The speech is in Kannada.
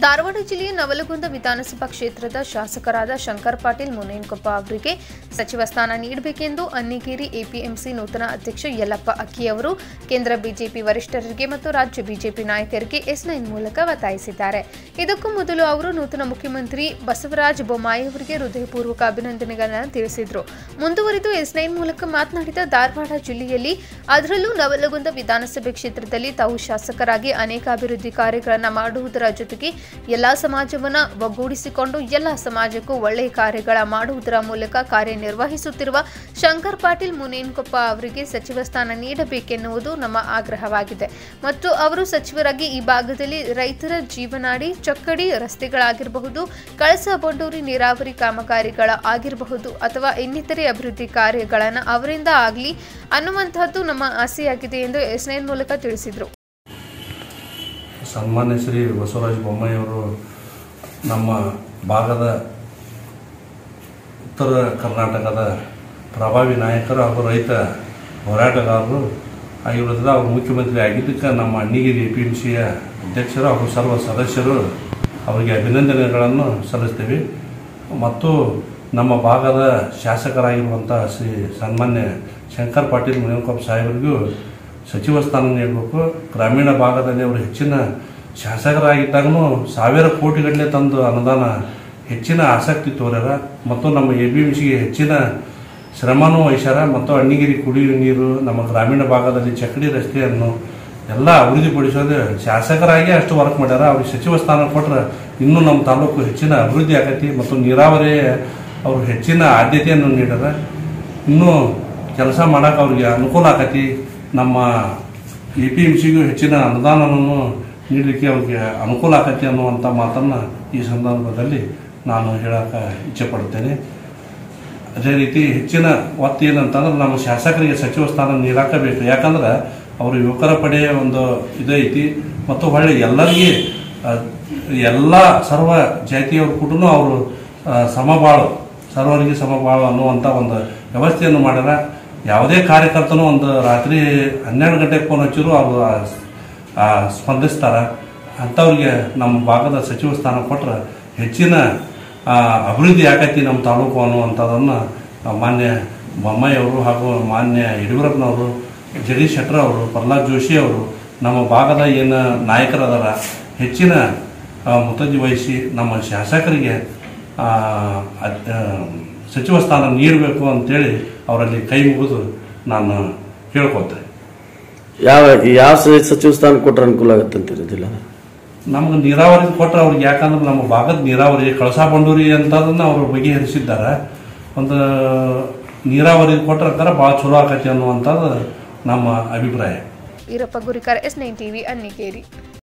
ಧಾರವಾಡ ಜಿಲ್ಲೆಯ ನವಲಗುಂದ ವಿಧಾನಸಭಾ ಕ್ಷೇತ್ರದ ಶಾಸಕರಾದ ಶಂಕರ್ ಪಾಟೀಲ್ ಮುನೇನ್ಕೊಪ್ಪ ಅವರಿಗೆ ಸಚಿವ ಸ್ಥಾನ ನೀಡಬೇಕೆಂದು ಅನ್ನಿಗೇರಿ ಎಪಿಎಂಸಿ ನೂತನ ಅಧ್ಯಕ್ಷ ಯಲ್ಲಪ್ಪ ಅಕ್ಕಿ ಅವರು ಕೇಂದ್ರ ಬಿಜೆಪಿ ವರಿಷ್ಠರಿಗೆ ಮತ್ತು ರಾಜ್ಯ ಬಿಜೆಪಿ ನಾಯಕರಿಗೆ ಎಸ್ ನೈನ್ ಮೂಲಕ ಒತ್ತಾಯಿಸಿದ್ದಾರೆ ಇದಕ್ಕೂ ಮೊದಲು ಅವರು ನೂತನ ಮುಖ್ಯಮಂತ್ರಿ ಬಸವರಾಜ ಬೊಮ್ಮಾಯಿ ಅವರಿಗೆ ಹೃದಯಪೂರ್ವಕ ಅಭಿನಂದನೆಗಳನ್ನು ತಿಳಿಸಿದರು ಮುಂದುವರಿದು ಎಸ್ ನೈನ್ ಮೂಲಕ ಮಾತನಾಡಿದ ಧಾರವಾಡ ಜಿಲ್ಲೆಯಲ್ಲಿ ಅದರಲ್ಲೂ ನವಲಗುಂದ ವಿಧಾನಸಭೆ ಕ್ಷೇತ್ರದಲ್ಲಿ ತಾವು ಶಾಸಕರಾಗಿ ಅನೇಕ ಅಭಿವೃದ್ಧಿ ಕಾರ್ಯಗಳನ್ನು ಮಾಡುವುದರ ಜೊತೆಗೆ ಎಲ್ಲ ಸಮಾಜವನ್ನ ಒಗ್ಗೂಡಿಸಿಕೊಂಡು ಎಲ್ಲ ಸಮಾಜಕ್ಕೂ ಒಳ್ಳೆಯ ಕಾರ್ಯಗಳ ಮಾಡುವುದರ ಮೂಲಕ ಕಾರ್ಯನಿರ್ವಹಿಸುತ್ತಿರುವ ಶಂಕರ್ ಪಾಟೀಲ್ ಮುನೇನ್ಕೊಪ್ಪ ಅವರಿಗೆ ಸಚಿವ ಸ್ಥಾನ ನೀಡಬೇಕೆನ್ನುವುದು ನಮ್ಮ ಆಗ್ರಹವಾಗಿದೆ ಮತ್ತು ಅವರು ಸಚಿವರಾಗಿ ಈ ಭಾಗದಲ್ಲಿ ರೈತರ ಜೀವನಾಡಿ ಚಕ್ಕಡಿ ರಸ್ತೆಗಳಾಗಿರಬಹುದು ಕಳಸಾ ಬಂಡೂರಿ ನೀರಾವರಿ ಕಾಮಗಾರಿಗಳ ಆಗಿರಬಹುದು ಅಥವಾ ಇನ್ನಿತರೆ ಅಭಿವೃದ್ಧಿ ಕಾರ್ಯಗಳನ್ನು ಅವರಿಂದ ಆಗಲಿ ಅನ್ನುವಂತಹದ್ದು ನಮ್ಮ ಆಸೆಯಾಗಿದೆ ಎಂದು ಎಸ್ ನೈನ್ ಮೂಲಕ ತಿಳಿಸಿದರು ಸನ್ಮಾನ್ಯ ಶ್ರೀ ಬಸವರಾಜ ಬೊಮ್ಮಾಯಿಯವರು ನಮ್ಮ ಭಾಗದ ಉತ್ತರ ಕರ್ನಾಟಕದ ಪ್ರಭಾವಿ ನಾಯಕರು ಹಾಗೂ ರೈತ ಹೋರಾಟಗಾರರು ಆಗಿರೋದ್ರಿಂದ ಅವರು ಮುಖ್ಯಮಂತ್ರಿ ಆಗಿದ್ದಕ್ಕೆ ನಮ್ಮ ಅಣ್ಣಿಗಿರಿ ಎ ಪಿ ಎಂ ಸಿಯ ಅಧ್ಯಕ್ಷರು ಹಾಗೂ ಸರ್ವ ಸದಸ್ಯರು ಅವರಿಗೆ ಅಭಿನಂದನೆಗಳನ್ನು ಸಲ್ಲಿಸ್ತೀವಿ ಮತ್ತು ನಮ್ಮ ಭಾಗದ ಶಾಸಕರಾಗಿರುವಂಥ ಶ್ರೀ ಸನ್ಮಾನ್ಯ ಶಂಕರ್ ಪಾಟೀಲ್ ಮುನೇನಕೊಪ್ಪ ಸಾಹೇಬರಿಗೂ ಸಚಿವ ಸ್ಥಾನ ನೀಡಬೇಕು ಗ್ರಾಮೀಣ ಭಾಗದಲ್ಲಿ ಅವರು ಹೆಚ್ಚಿನ ಶಾಸಕರಾಗಿದ್ದಾಗೂ ಸಾವಿರ ಕೋಟಿಗಟ್ಟಲೆ ತಂದು ಅನುದಾನ ಹೆಚ್ಚಿನ ಆಸಕ್ತಿ ತೋರ್ಯಾರ ಮತ್ತು ನಮ್ಮ ಎ ಬಿ ಎಂ ಸಿಗೆ ಹೆಚ್ಚಿನ ಶ್ರಮನೂ ವಹಿಸ್ಯಾರ ಮತ್ತು ಅಣ್ಣಿಗಿರಿ ಕುಡಿಯುವ ನೀರು ನಮ್ಮ ಗ್ರಾಮೀಣ ಭಾಗದಲ್ಲಿ ಚಕ್ಕಡಿ ರಸ್ತೆಯನ್ನು ಎಲ್ಲ ಅಭಿವೃದ್ಧಿಪಡಿಸೋದು ಶಾಸಕರಾಗಿ ಅಷ್ಟು ವರ್ಕ್ ಮಾಡ್ಯಾರ ಅವ್ರಿಗೆ ಸಚಿವ ಸ್ಥಾನ ಕೊಟ್ಟರೆ ಇನ್ನೂ ನಮ್ಮ ತಾಲೂಕು ಹೆಚ್ಚಿನ ಅಭಿವೃದ್ಧಿ ಆಗತಿ ಮತ್ತು ನೀರಾವರಿ ಅವರು ಹೆಚ್ಚಿನ ಆದ್ಯತೆಯನ್ನು ನೀಡ್ಯಾರ ಇನ್ನೂ ಕೆಲಸ ಮಾಡೋಕೆ ಅವ್ರಿಗೆ ಅನುಕೂಲ ಆಕತಿ ನಮ್ಮ ಎ ಪಿ ಎಂ ಸಿಗೂ ಹೆಚ್ಚಿನ ಅನುದಾನವನ್ನು ನೀಡಲಿಕ್ಕೆ ಅವ್ರಿಗೆ ಅನುಕೂಲ ಆಕತಿ ಅನ್ನುವಂಥ ಮಾತನ್ನು ಈ ಸಂದರ್ಭದಲ್ಲಿ ನಾನು ಹೇಳಕ್ಕೆ ಇಚ್ಛೆಪಡ್ತೇನೆ ಅದೇ ರೀತಿ ಹೆಚ್ಚಿನ ಒತ್ತು ಏನಂತಂದ್ರೆ ನಮ್ಮ ಶಾಸಕರಿಗೆ ಸಚಿವ ಸ್ಥಾನ ನೀಡಾಕಬೇಕು ಯಾಕಂದ್ರೆ ಅವರು ಯುವಕರ ಪಡೆಯ ಒಂದು ಇದೈತಿ ಮತ್ತು ಹೊಳ್ಳಿ ಎಲ್ಲರಿಗೆ ಆ, ಎಲ್ಲ ಸರ್ವ ಜಾತಿಯವ್ರ ಕೂಡ ಅವರು ಆ, ಸಮಬಾಳು ಸರ್ವರಿಗೆ ಸಮಬಾಳು ಅನ್ನುವಂಥ ಒಂದು ವ್ಯವಸ್ಥೆಯನ್ನು ಮಾಡ್ಯಾರ ಯಾವುದೇ ಕಾರ್ಯಕರ್ತನೂ ಒಂದು ರಾತ್ರಿ ಹನ್ನೆರಡು ಗಂಟೆಗೆ ಫೋನ್ ಹಚ್ಚಿದ್ರು ಅವರು ಆ- ಆ ಸ್ಪಂದಿಸ್ತಾರ ಅಂಥವ್ರಿಗೆ ನಮ್ಮ ಭಾಗದ ಸಚಿವ ಸ್ಥಾನ ಕೊಟ್ಟರೆ ಹೆಚ್ಚಿನ ಆ, ಅಭಿವೃದ್ಧಿ ಆಕತಿ ನಮ್ಮ ತಾಲೂಕು ಅನ್ನುವಂಥದ್ದನ್ನು ಆ, ಮಾನ್ಯ ಬೊಮ್ಮಾಯಿಯವರು ಹಾಗೂ ಮಾನ್ಯ ಯಡಿಯೂರಪ್ಪನವರು ಜಗದೀಶ್ ಶೆಟ್ಟರ್ ಅವರು ಪ್ರಹ್ಲಾದ್ ಜೋಶಿ ಅವರು ನಮ್ಮ ಭಾಗದ ಏನು ನಾಯಕರದಾರ ಹೆಚ್ಚಿನ ಆ, ಮುತುವರ್ಜಿ ವಹಿಸಿ ನಮ್ಮ ಶಾಸಕರಿಗೆ ಆ, ಅದ್- ಆ, ಸಚಿವ ಸ್ಥಾನ ನೀಡಬೇಕು ಅಂತೇಳಿ ಅವರಲ್ಲಿ ಕೈ ಮುಗಿದು ನಾನು ಕೇಳ್ಕೊತೇನೆ ಯಾವ ಯಾವ ಸ- ಸಚಿವ ಸ್ಥಾನ ಕೊಟ್ರೆ ಅನುಕೂಲ ಆಗತ್ತೆ ಅಂತೀರಿ ಜಿಲ್ಲಾ ನಮ್ಗೆ ನೀರಾವರಿ ಕೊಟ್ಟರೆ ಅವ್ರಿಗೆ ಯಾಕಂದ್ರೆ ನಮ್ಮ ಭಾಗದ ನೀರಾವರಿ ಕಳಸಾ ಬಂಡೂರಿ ಅಂತದನ್ನ ಅವರು ಬಗೆಹರಿಸಿದ್ದಾರೆ ಒಂದು ನೀರಾವರಿ ಕೊಟ್ಟರೆ ಭಾಳ ಚಲೋ ಆಕತಿ ಅನ್ನುವಂಥದ್ದು ನಮ್ಮ ಅಭಿಪ್ರಾಯ Veerappa Gurikara S nine TV Annigeri